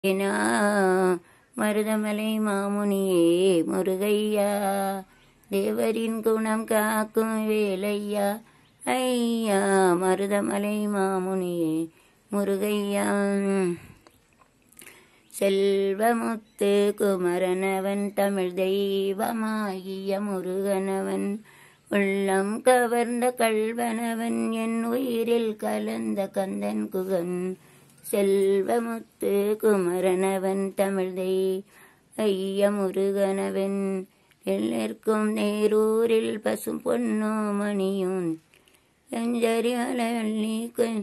ஏனா மருதமலை மாமுனியே முருகையா தேவரின் குணம் காக்கும் வேலையா ஐயா மருதமலை மாமுனியே முருகையா செல்வமுத்து குமரனவன் தமிழ் தெய்வமாகிய முருகனவன் உள்ளம் கவர்ந்த கல்வனவன் என் உயிரில் கலந்த கந்தன் குகன் செல்வமுத்து குமரனவன் தமிழ் தெய்வ ஐய முருகனவன் எல்லோர்க்கும் நேரூரில் பசும் பொன்னோ மணியும் எஞ்சரிவலி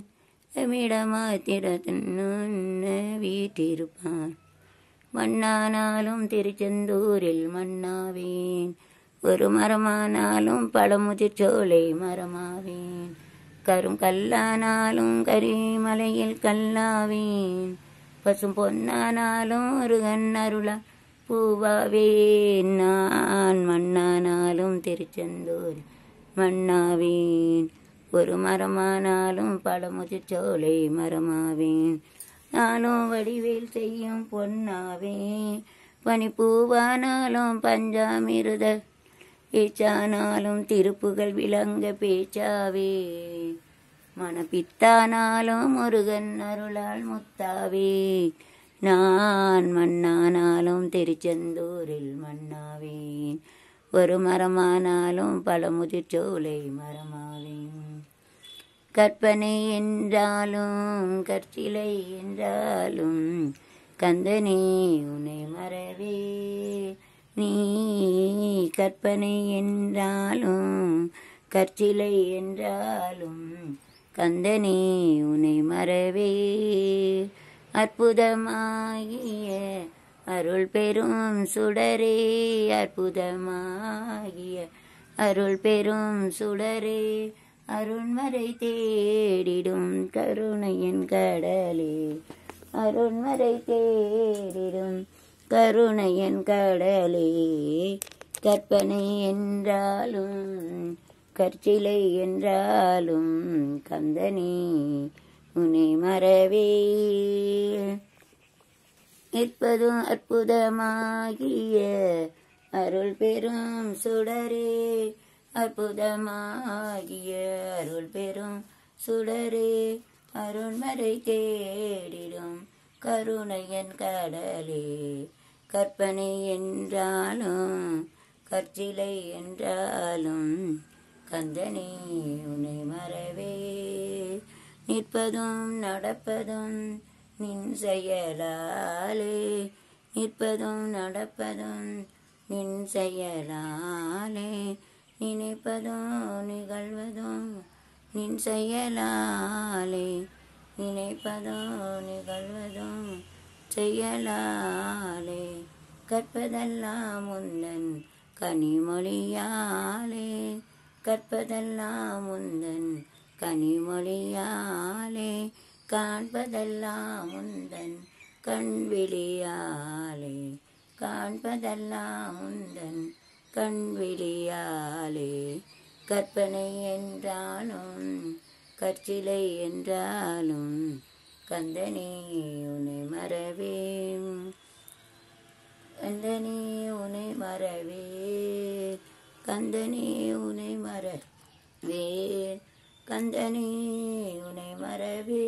மிடமாத்திரத்தன்ன வீட்டிருப்பான் மண்ணானாலும் திருச்செந்தூரில் மண்ணாவேன் ஒரு மரமானாலும் பழமுதிர் சோலை மரமாவேன் கரும் கல்லானாலும் கரிமலையில் கல்லாவேன் பசும் பொன்னானாலும் ஒரு கண்ணருளா பூவாவேன் நான் மண்ணானாலும் திருச்செந்தூர் மண்ணாவேன் ஒரு மரமானாலும் பழமுதிர் சோலை மரமாவேன் நானும் வடிவேல் செய்யும் பொன்னாவேன் பனிப்பூவானாலும் பஞ்சாமிருத பேச்சானாலும் திருப்புகள் விளங்க பேச்சாவே மனப்பித்தானாலும் முருகன் அருளால் முத்தாவே நான் மண்ணானாலும் திருச்செந்தூரில் மண்ணாவேன் ஒரு மரமானாலும் பழமுதிர் சோலை மரமாவேன் கற்பனை என்றாலும் கற்சிலை என்றாலும் கந்தனே உன்னை மறவே நீ கற்பனை என்றாலும் கற்சிலை என்றாலும் கந்தனே உன்னை மறவே அற்புதமாகிய அருள் பெரும் சுடரே அற்புதமாகிய அருள் பெரும் சுடரே அருண்மறை தேடிடும் கருணையின் கடலே அருண்மறை தேடிடும் கருணையன் கடலே கற்பனை என்றாலும் கற்சிலை என்றாலும் கந்தனே உன்னை மறவே நிற்பதும் அற்புதமாகிய அருள் பெரும் சுடரே அற்புதமாகிய அருள் பெரும் சுடரே அருண்மறை தேடிடும் கருணையன் கடலே கற்பனை என்றாலும் கற்சிலை என்றாலும் கந்தனே உன்னை மறவே நிற்பதும் நடப்பதும் நின் செயலாலே நிற்பதும் நடப்பதும் நின் செயலாலே நினைப்பதும் நிகழ்வதும் நின் செயலாலே நினைப்பதும் நிகழ்வதும் செயலாலே கற்பதெல்லாம் உந்தன் கனிமொழியாலே கற்பதெல்லாம் உந்தன் கனிமொழியாலே காண்பதெல்லாம் உந்தன் கண்விழியாலே காண்பதெல்லாம் உந்தன் கண்விழியாலே கற்பனை என்றாலும் கற்சிலை என்றாலும் கந்தனே உன்னை மறவே கந்தனே உன்னை மறவே கந்தனே உன்னை மறவே கந்தனே உன்னை மறவே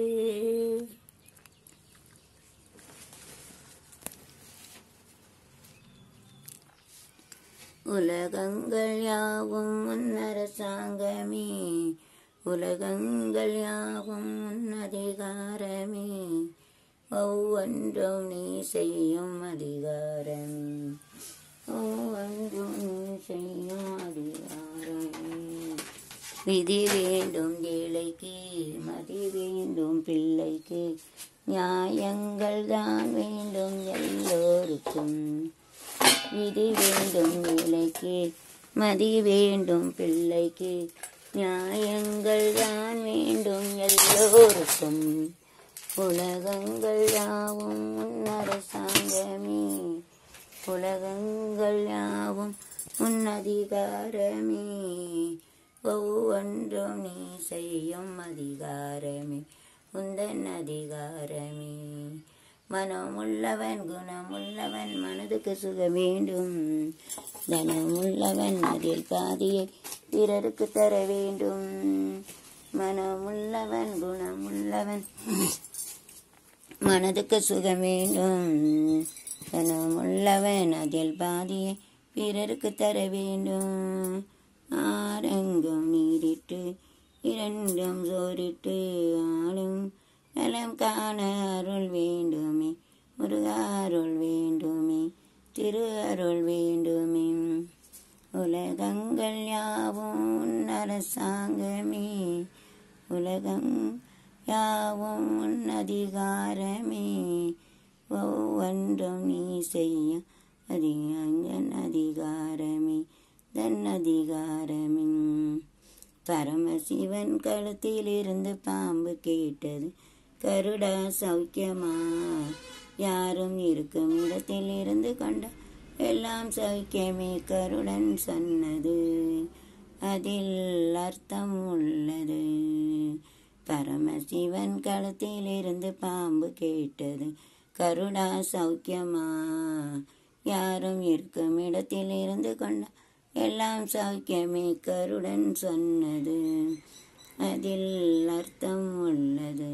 உலகங்கள் யாவும் முன்னரசாங்கமே உலகங்கள் யாவும் அதிகாரமே ஒவ்வொன்றும் நீ செய்யும் அதிகாரமே ஒவ்வொன்றும் நீ செய்யும் அதிகாரமே விதி வேண்டும் ஏழைக்கு மதி வேண்டும் பிள்ளைக்கு நியாயங்கள் தான் வேண்டும் எல்லோருக்கும் விதி வேண்டும் ஏழைக்கு மதி வேண்டும் பிள்ளைக்கு நியாயங்கள் தான் வேண்டும் எல்லோருக்கும் உலகங்கள் யாவும் முன்னரசாங்கமே உலகங்கள் யாவும் முன்னதிகாரமே ஒவ்வொன்றும் நீ செய்யும் அதிகாரமே உந்தன் அதிகாரமே மனமுள்ளவன் குணமுள்ளவன் மனதுக்கு சுக வேண்டும் தனமுள்ளவன் அதில் பாதியை பிறருக்கு தர வேண்டும் மனமுள்ளவன் குணமுள்ளவன் மனதுக்கு சுகம் வேண்டும் தனமுள்ளவன் அதில் பாதியை பிறருக்கு தர வேண்டும் ஆரங்கம் நீரிட்டு இரண்டும் சோரிட்டு ஆளும் நலம் காண அருள் வேண்டுமே முருகா அருள் வேண்டுமே திரு அருள் வேண்டுமே உலகங்கள் யாவும் உன் அரசாங்கமே உலகம் யாவும் உன் அதிகாரமே ஒவ்வொன்றும் நீ செய்ய அதிகங்கன் அதிகாரமே தன் அதிகாரமே பரமசிவன் கழுத்திலிருந்து பாம்பு கேட்டது கருடா சௌக்கியமா யாரும் இருக்கும் இடத்தில் இருந்து கொண்ட எல்லாம் சௌக்கியமே கருடன் சொன்னது அதில் அர்த்தம் உள்ளது பரமசிவன் கழுத்திலிருந்து பாம்பு கேட்டது கருடா சௌக்கியமா யாரும் இருக்கும் இடத்தில் இருந்து கொண்ட எல்லாம் சௌக்கியமே கருடன் சொன்னது அதில் அர்த்தம் உள்ளது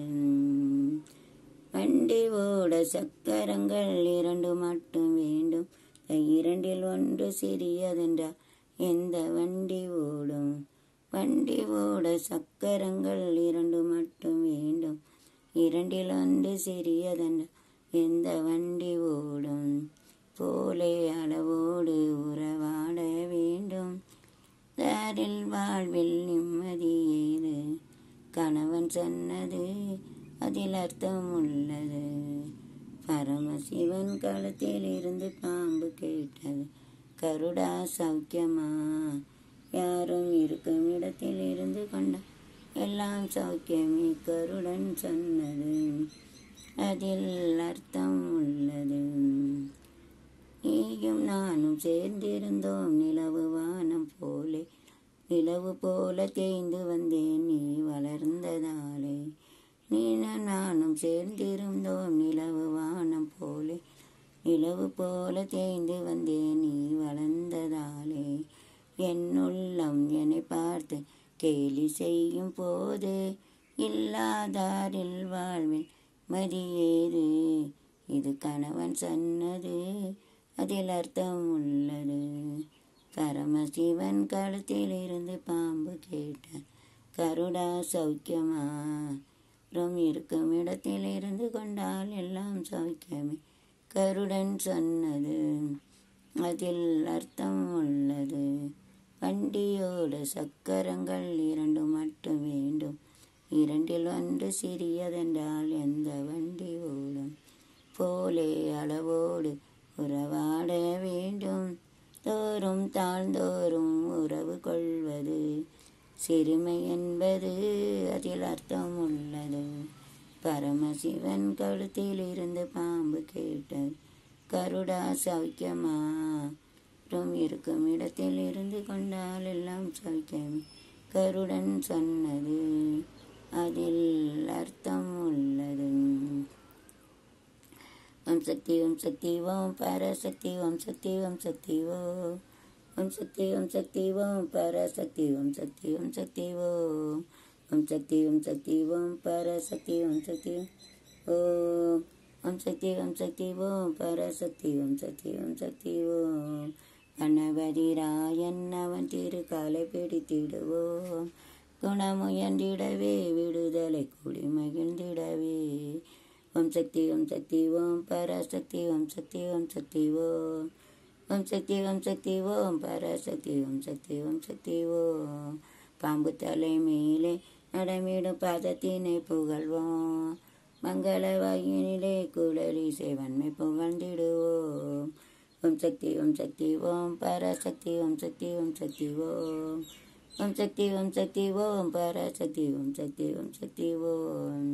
வண்டி ஓட சக்கரங்கள் இரண்டு மட்டும் வேண்டும் இரண்டில் ஒன்று சிறியதென்றால் எந்த வண்டி ஓடும் வண்டி ஓட சக்கரங்கள் இரண்டு மட்டும் வேண்டும் இரண்டில் ஒன்று சிறியதென்றால் எந்த வண்டி ஓடும் போலே அளவோடு உறவாட வேண்டும் தாரில் வாழ்வில் நிம்மதியேது கணவன் சொன்னது அதில் அர்த்தம் உள்ளது பரமசிவன் கழுத்தில் இருந்து பாம்பு கேட்டது கருடா சௌக்கியமா யாரும் இருக்கும் இடத்தில் இருந்து கொண்ட எல்லாம் சௌக்கியமே கருடன் சொன்னது அதில் அர்த்தம் உள்ளது நீயும் நானும் சேர்ந்திருந்தோம் நிலவு வானம் போலே நிலவு போல தேய்ந்து வந்தேன் நீ வளர்ந்ததாலே நீனும் நானும் சேர்ந்திருந்தோம் நிலவு வானம் போலே நிலவு போல தேய்ந்து வந்தேன் நீ வளர்ந்ததாலே என் உள்ளம் என்னை பார்த்து கேலி செய்யும் போது இல்லாதாரில் வாழ்வில் மதியேறு இது கணவன் சொன்னது அதில் அர்த்தம் உள்ளது பரமசிவன் கழுத்தில் இருந்து பாம்பு கேட்டார் கருடா சௌக்கியமா ரம் இருக்கும் இடத்தில் இருந்து கொண்டால் எல்லாம் சௌக்கியமே கருடன் சொன்னது அதில் அர்த்தம் உள்ளது வண்டியோட சக்கரங்கள் இரண்டு மட்டும் வேண்டும் இரண்டில் ஒன்று சிறியதென்றால் எந்த வண்டி ஓடும் போலே அளவோடு உறவாட வேண்டும் தோறும் தாழ்ந்தோறும் உறவு கொள்வது சிறுமை என்பது அதில் அர்த்தம் உள்ளது பரமசிவன் கழுத்தில் இருந்து பாம்பு கேட்டது கருடா சௌக்கியமா ரும் இருக்கும் இடத்தில் இருந்து கொண்டால் எல்லாம் சௌக்கியமே கருடன் சொன்னது அதில் அர்த்தம் உள்ளது ஓம் சக்தி ஓம் சக்தி ஓம் பரசக்தி ஓம் சக்தி ஓம் சக்தி ஓம் ஓம் சக்தி ஓம் சக்தி ஓம் பரசக்தி ஓம் சக்தி ஓம் சக்தி ஓம் ஓம் சக்தி ஓம் சக்தி ஓம் பரசக்தி ஓம் சக்தி ஓம் ஓம் சக்தி ஓம் சக்தி ஓம் பரசக்தி ஓம் சக்தி ஓம் சக்தி ஓம் கணபதி ராயன் அவன் திருக்காலை பிடித்திடுவோம் குணமுயன்றிடவே விடுதலை கூடி மகிழ்ந்திடவே ஓம் சக்தி ஓம் சக்தி ஓம் பராசக்தி ஓம் சக்தி ஓம் சக்தி ஓம் ஓம் சக்தி ஓம் சக்தி ஓம் பராசக்தி ஓம் சக்தி ஓம் சக்தி ஓம் பாம்பு தலை மேலே நடமிடும் பாதத்தினை புகழ்வோம் மங்கள வாயினிலே குழலி சேவன்மை புகழ்ந்திடுவோம் ஓம் சக்தி ஓம் சக்தி ஓம் பராசக்தி ஓம் சக்தி ஓம் சக்தி ஓம் ஓம் சக்தி ஓம் சக்தி ஓம் பராசக்தி ஓம் சக்தி ஓம் சக்தி ஓம்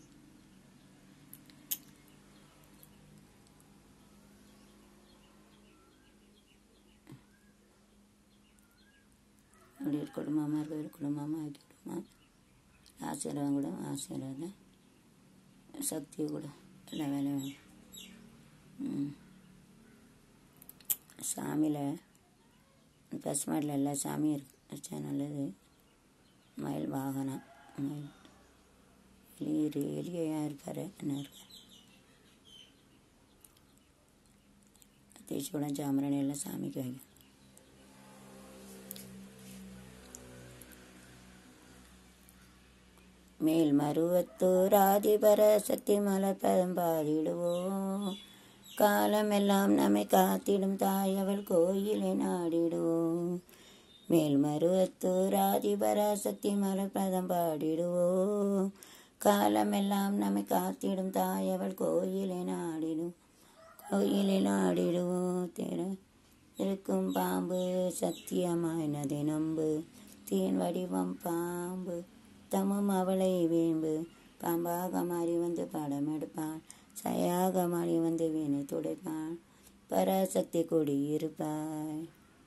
அப்படி இருக்கட்டும் அம்மா இருக்க இருக்கட்டும் அம்மா ஆக்கிவிடுமா ஆசீர்வாதம் கூட ஆசீர்வாதம் சக்தி கூட எல்லா வேலையும் சாமியில் பசுமாட்டில் எல்லா சாமியும் இருக்கு வச்சா நல்லது மயில் வாகனம் மயில் எலி எலியா இருப்பார் என்ன இருக்கார் தேய்ச்சூடம் சாம்பிராணி எல்லாம் சாமிக்கு வைக்கும் மேல் மருவத்தூர் ஆதிபர சக்தி மலப்பதம் பாடிடுவோம் காலமெல்லாம் நம்மை காத்திடும் தாயவள் கோயிலை நாடிடுவோம் மேல் மருவத்தூர் ஆதிபர சக்தி மலப்பதம் பாடிடுவோம் காலமெல்லாம் நம்மை காத்திடும் தாயவள் கோயிலை நாடிடும் கோயிலை நாடிடுவோம் திற இருக்கும் பாம்பு சத்தியமாயினதை நம்பு தீன் வடிவம் பாம்பு தமும் அவளை வேம்பு பாம்பாக மாறி வந்து படம் எடுப்பான் சயாக மாறி வந்து வீணை துடைப்பான் பராசக்தி குடியிருப்பாய்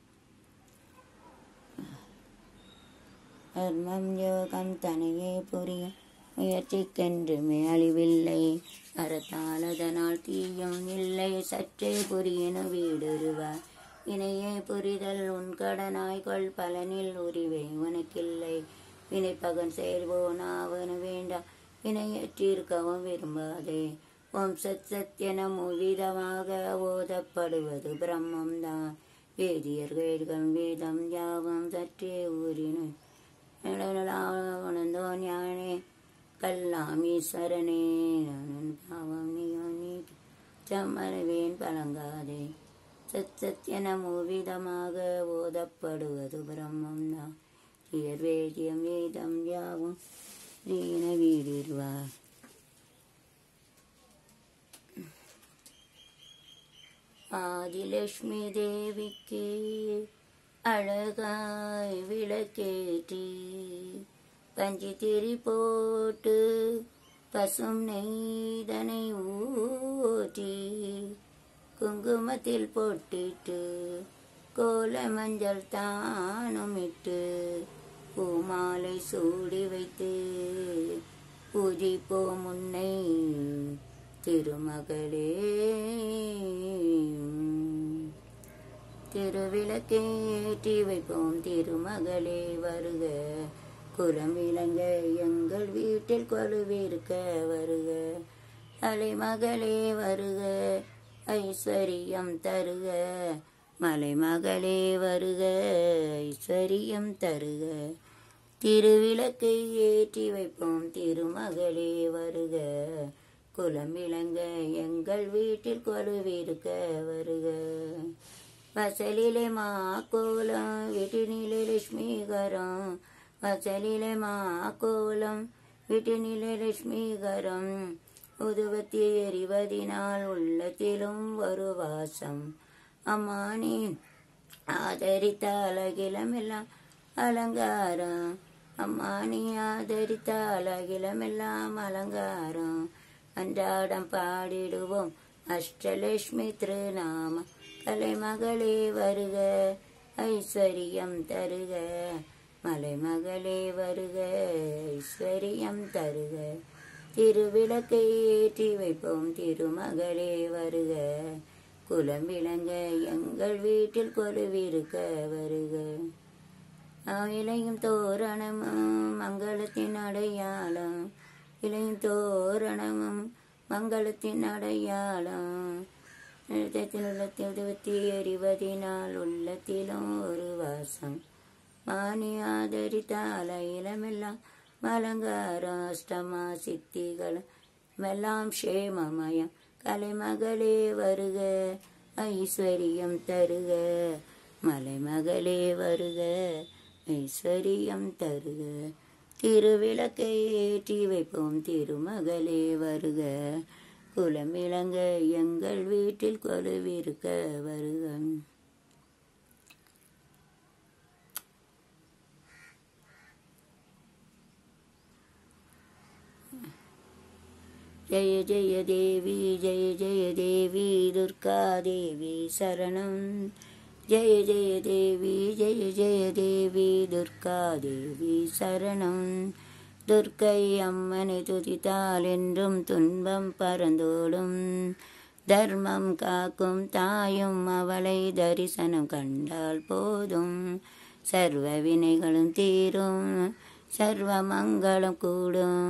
கர்மம் யோகம் தனையே புரிய முயற்சிக்கென்றுமே அழிவில்லை அறத்தாலதனால் தீயும் இல்லை சற்றே புரியனு வீடுருவார் இணையே புரிதல் உன் கடனாய்கள் பலனில் உரிவை உனக்கில்லை வினைப்பகன் செயல்வோனாவனு வேண்டாம் வினையற்றிருக்கவும் விரும்பாதே ஓம் சத் சத்யன விதமாக ஓதப்படுவது பிரம்மம்தான் வேதியர் வேல்கள் வேதம் யாவும் சற்றே ஊறினு உணர்ந்தோ ஞானே கல்லாம் ஈஸ்வரனே நான் பாவம் நீயோ நீ சம்மருவேன் பழங்காதே சத் சத்யன விதமாக ஓதப்படுவது பிரம்மம் தான் வேதியம் வேதம் யாவும் ரீன வீடிடுவார் ஆதிலட்சுமி தேவிக்கு அழகாய் விளக்கேற்றி பஞ்சி திரி போட்டு பசும் நெய்தனை ஊற்றி குங்குமத்தில் பொட்டிட்டு கோல மஞ்சள் தானுமிட்டு பூமாலை சூடி வைத்து பூஜிப்போம் உன்னை திருமகளே திருவிளக்கேற்றி வைப்போம் திருமகளே வருக குலம் விளங்க எங்கள் வீட்டில் கொலுவிருக்க வருக அலைமகளே வருக ஐஸ்வரியம் தருக மலைமகளே வருக ஐஸ்வரியம் தருக திருவிளக்கை ஏற்றி வைப்போம் திருமகளே வருக குலம் விளங்க எங்கள் வீட்டில் கொலுவிருக்க வருக வசலிலே மா கோலம் வீட்டினிலே லட்சுமிகரம் வசலிலே மா கோலம் வீட்டினிலே லட்சுமிகரம் உதுவத்தி எறிவதினால் உள்ளத்திலும் ஒரு வாசம் அம்மா நீ ஆதரித்த அழகிலமெல்லாம் அலங்காரம் அம்மா நீ ஆதரித்த அழகிலமெல்லாம் அலங்காரம் அன்றாடம் பாடிடுவோம் அஷ்டலட்சுமி திருநாம கலைமகளே வருக ஐஸ்வரியம் தருக மலைமகளே வருக ஐஸ்வரியம் தருக திருவிளக்கை ஏற்றி வைப்போம் திருமகளே வருக குலம் விளங்க எங்கள் வீட்டில் கொலுவிருக்க வருக இலையும் தோரணமும் மங்களத்தின் அடையாளம் இலையும் தோரணமும் மங்களத்தின் அடையாளம் நிலத்தில் உள்ளத்தில் உதவத்தி எறிவதினால் உள்ளத்திலும் ஒரு வாசம் மானி ஆதரித்தால இளமெல்லாம் மலங்காரம் அஷ்டமா சித்திகள் மெல்லாம் க்ஷேமமயம் கலைமகளே வருக ஐஸ்வரியம் தருக மலைமகளே வருக ஐஸ்வரியம் தருக திருவிளக்கை ஏற்றி வைப்போம் திருமகளே வருக குலம் விளங்க எங்கள் வீட்டில் கொலுவிருக்க வருக ஜெய ஜெய தேவி ஜெய ஜெய தேவி துர்கா தேவி சரணம் ஜெய ஜெய தேவி ஜெய ஜெய தேவி துர்கா தேவி சரணம் துர்க்கை அம்மனை துதித்தால் என்றும் துன்பம் பறந்தோடும் தர்மம் காக்கும் தாயும் அவளை தரிசனம் கண்டால் போதும் சர்வ வினைகளும் தீரும் சர்வ மங்களம் கூடும்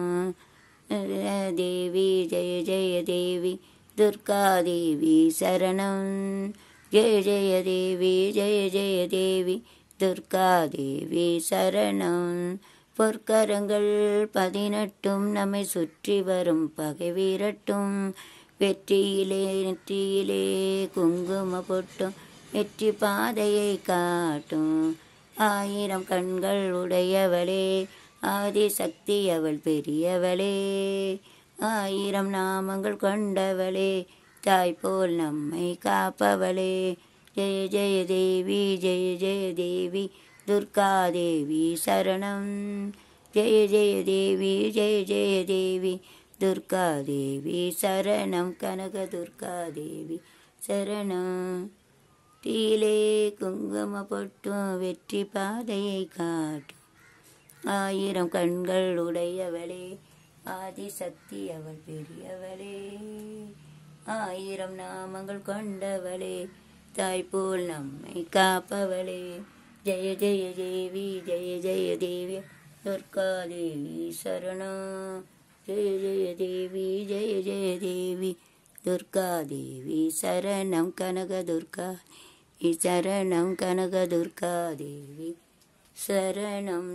தேவி ஜெய ஜெய தேவி துர்கா தேவி சரணம் ஜெய ஜெய தேவி ஜெய ஜெய தேவி துர்கா தேவி சரணம் பொற்கரங்கள் பதினெட்டும் நம்மை சுற்றி வரும் பகை வீரட்டும் வெற்றியிலே நெற்றியிலே குங்கும பொட்டும் வெற்றி பாதையை காட்டும் ஆயிரம் கண்கள் உடையவளே ஆதிசக்தி அவள் பெரியவளே ஆயிரம் நாமங்கள் கொண்டவளே தாய் போல் நம்மை காப்பவளே ஜெய ஜெய தேவி ஜெய ஜெய தேவி துர்கா தேவி சரணம் ஜெய ஜெய தேவி ஜெய ஜெய தேவி துர்கா தேவி சரணம் கனக துர்கா தேவி சரணம் தீலே குங்கும பொட்டும் வெற்றி பாதையை காட்டும் ஆயிரம் கண்கள் உடையவளே ஆதிசக்தி அவள் பெரியவளே ஆயிரம் நாமங்கள் கொண்டவளே தாய் போல் நம்மை காப்பவளே ஜெய ஜெய தேவி ஜெய ஜெய தேவி துர்கா தேவி சரணம் ஜெய ஜெய தேவி ஜெய ஜெய தேவி துர்கா தேவி சரணம் கனக துர்கா சரணம் கனக துர்கா தேவி சரணம்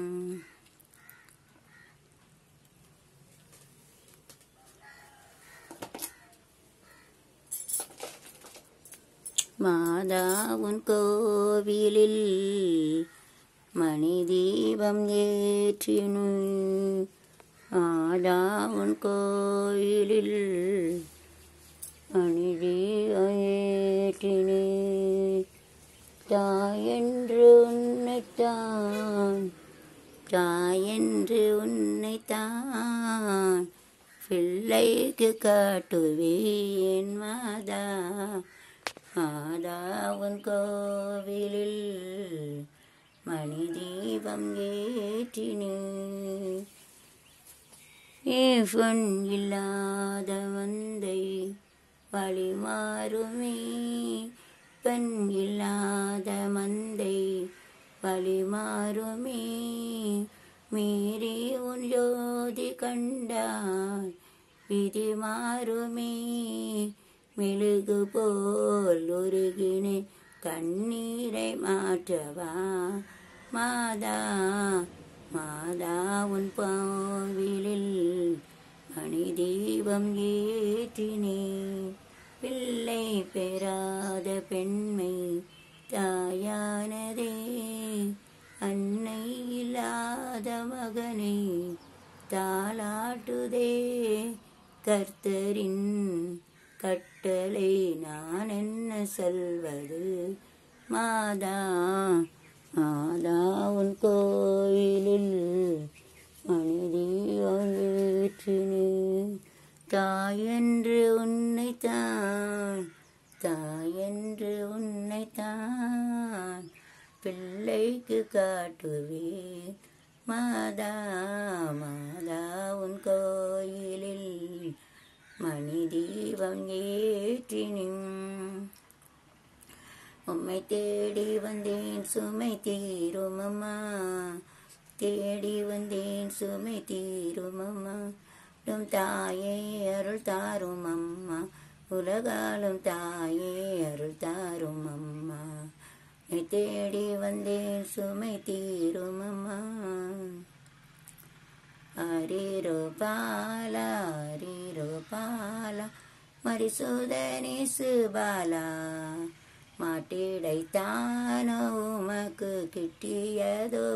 மாதா உன் கோவிலில் மணி தீபம் ஏற்றினு மாதா உன் கோயிலில் மணி தீபம் ஏற்றினு தாயென்று உன்னைத்தான் தாயென்று உன்னைத்தான் பிள்ளைக்கு காட்டுவேன் மாதா மாதா உன் கோவிலில் மணி தீபம் ஏற்றினே ஏவன் இல்லாத வந்தை வழி மாறுமே பெண் இல்லாத மந்தை வழி மாறுமே மீறி உன் ஜோதி கண்டால் விதி மாறுமே மெழுகு போல் உருகினே கண்ணீரை மாற்றவா மாதா மாதா உன் கோவிலில் மணி தீபம் ஏற்றினே பிள்ளை பெறாத பெண்மை தாயானதே அன்னை இல்லாத மகனை தாளாட்டுதே கர்த்தரின் கட்டளை நான் என்ன சொல்வது மாதா மாதா உன் கோயிலில் மனிதேற்றினே தாயென்று உன்னைத்தான் தாயென்று உன்னைத்தான் பிள்ளைக்கு காட்டுவேன் மாதா மாதா உன் கோயிலில் மணி தீபம் ஏற்றினும் உம்மை தேடி வந்தேன் சுமை தீரும் அம்மா தேடி வந்தேன் சுமை தீரும் அம்மா உம் தாயே அருள் தாரும் அம்மா உலகாலும் தாயே அருள் தாரும் அம்மா உன்னை தேடி வந்தேன் சுமை தீரும் அம்மா ஹரிரோ பாலா ஹரிரோ பாலா மரிசூதனி சுபாலா மாட்டிடைத்தானோ உமக்கு கிட்டியதோ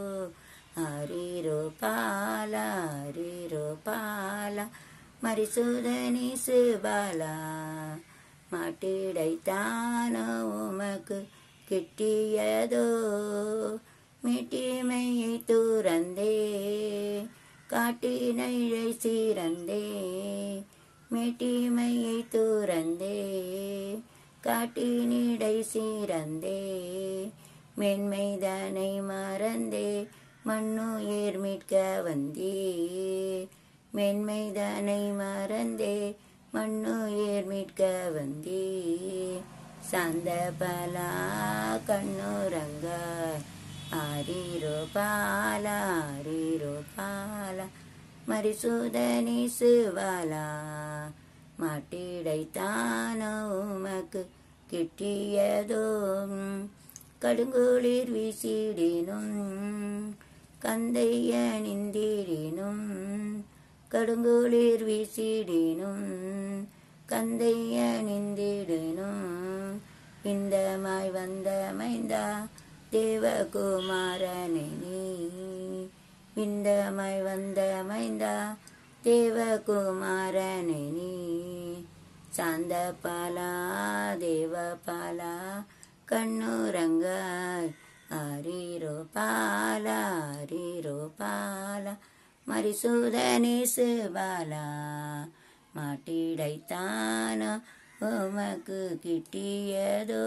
ஹரிரோ பாலா ஹரிரோ பாலா மரிசூதனி சுபாலா மாட்டிடைத்தானோ உமக்கு கிட்டியதோ மிட்டிமையை துறந்தே காட்டினை சீரந்தே மிட்டிமையை துறந்தே காட்டினிடை சீரந்தே மென்மைதனை மறந்தே மண்ணுயிர் மீட்க வந்தே மென்மைதனை மறந்தே மண்ணுயிர் மீட்க வந்தே சாந்த பலா கண்ணுரங்க ஆரீரோ பாலா ஆரீரோ பாலா மரிசூதனி சிவாலா மாட்டிடைத்தானோ உமக்கு கிட்டியதும் கடுங்குளிர் வீசிடினும் கந்தையணிந்திடினும் கடுங்குளிர் வீசிடினும் கந்தையணிந்திடினும் இந்தமாய் வந்த மைந்தா தேவகுமாரனை நீ விந்தமாய் வந்த மைந்தா தேவகுமாரனை நீ சாந்த பாலா தேவபாலா கண்ணுரங்காய் ஆரீரோ பாலா ஆரீரோ பாலா மரிசூதனே சிபாலா மாட்டிடைத்தான உமக்கு கிட்டியதோ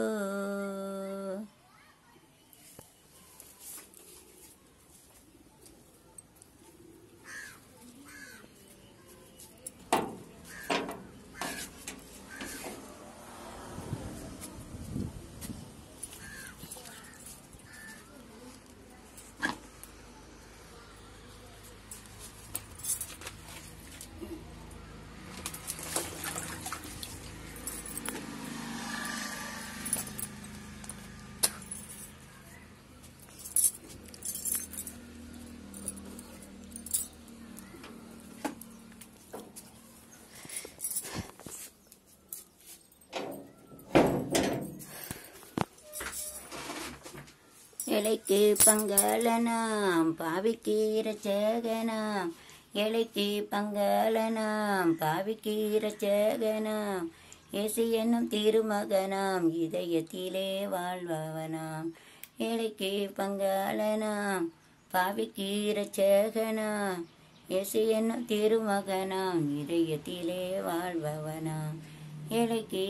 இலைக்கு பங்கலனாம் பாவிக்கு இரச்சகனாம் இலைக்கு பங்கலனாம் பாவிக்கு இரச்சகனாம் இயேசு என்னும் திருமகனாம் இதயத்திலே வாழ்பவனாம் இலைக்கு பங்கலனாம் பாவிக்கு இரச்சகனாம் இயேசு என்னும் திருமகனாம் இதயத்திலே வாழ்பவனாம் இலைக்கு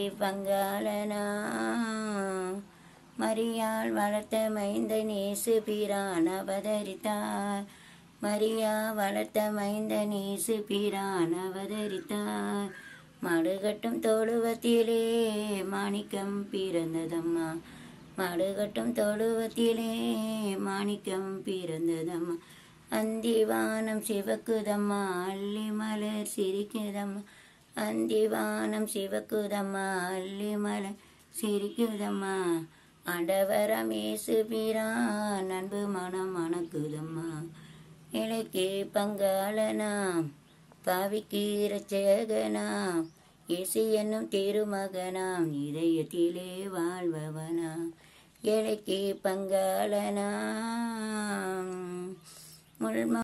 பங்காளனாம் மரியாள் வளர்த்த மைந்த நேசு பிரான் அவதரித்தார் மரியா வளர்த்த மைந்த நேசு பிரான் அவதரித்தார் மடுகட்டும் தொழுவத்திலே மாணிக்கம் பிறந்ததம்மா மடுகட்டும் தொழுவத்திலே மாணிக்கம் பிறந்ததம்மா அந்திவானம் சிவக்குதம்மா அள்ளி மலர் சிரிக்குதம்மா அந்திவானம் சிவக்குதம்மா அள்ளி மலர் சிரிக்குதம்மா ஆண்டவரமேசு பிரான் அன்பு மனம் மணக்குதம்மா இலைக்கு பங்காளனாம் பாவிக்கு இரட்சகனாம் இயேசு என்னும் திருமகனாம் இதயத்திலே வாழ்பவனாம் இலைக்கு பங்காளனாம் முள்ம